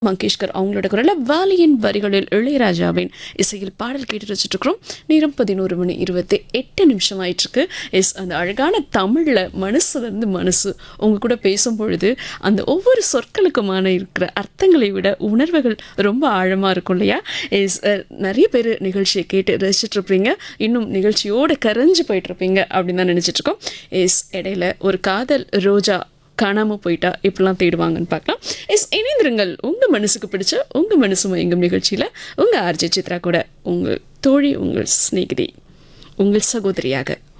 மங்கேஷ்கர் அவங்களோட குரல்ல வாலியின் வரிகளில் இளையராஜாவின் இசையில் பாடல் கேட்டு வச்சுட்டு இருக்கிறோம் நேரம் பதினோரு மணி இருபத்தி எட்டு நிமிஷம் ஆயிட்டு இருக்கு எஸ் அந்த அழகான தமிழ்ல மனசுல இருந்து மனசு உங்க கூட பேசும் பொழுது அந்த ஒவ்வொரு சொற்களுக்குமான இருக்கிற அர்த்தங்களை விட உணர்வுகள் ரொம்ப ஆழமா இருக்கும் இல்லையா எஸ் நிறைய பேர் நிகழ்ச்சியை கேட்டு ரசிச்சுட்டு இருப்பீங்க இன்னும் நிகழ்ச்சியோட கரைஞ்சு போயிட்டு இருப்பீங்க அப்படின்னு தான் நினைச்சிட்டு இருக்கோம் எஸ் இடையில ஒரு காதல் ரோஜா காணாம போயிட்டா இப்படிலாம் தேடுவாங்கன்னு பார்க்கலாம் எஸ் இணைந்திருங்கள் உங்க மனசுக்கு பிடிச்ச உங்க மனசு மயங்கும் நிகழ்ச்சியில உங்க ஆர்ஜே சித்ரா கூட உங்கள் தோழி உங்கள் சிநேகிதி உங்கள் சகோதரியாக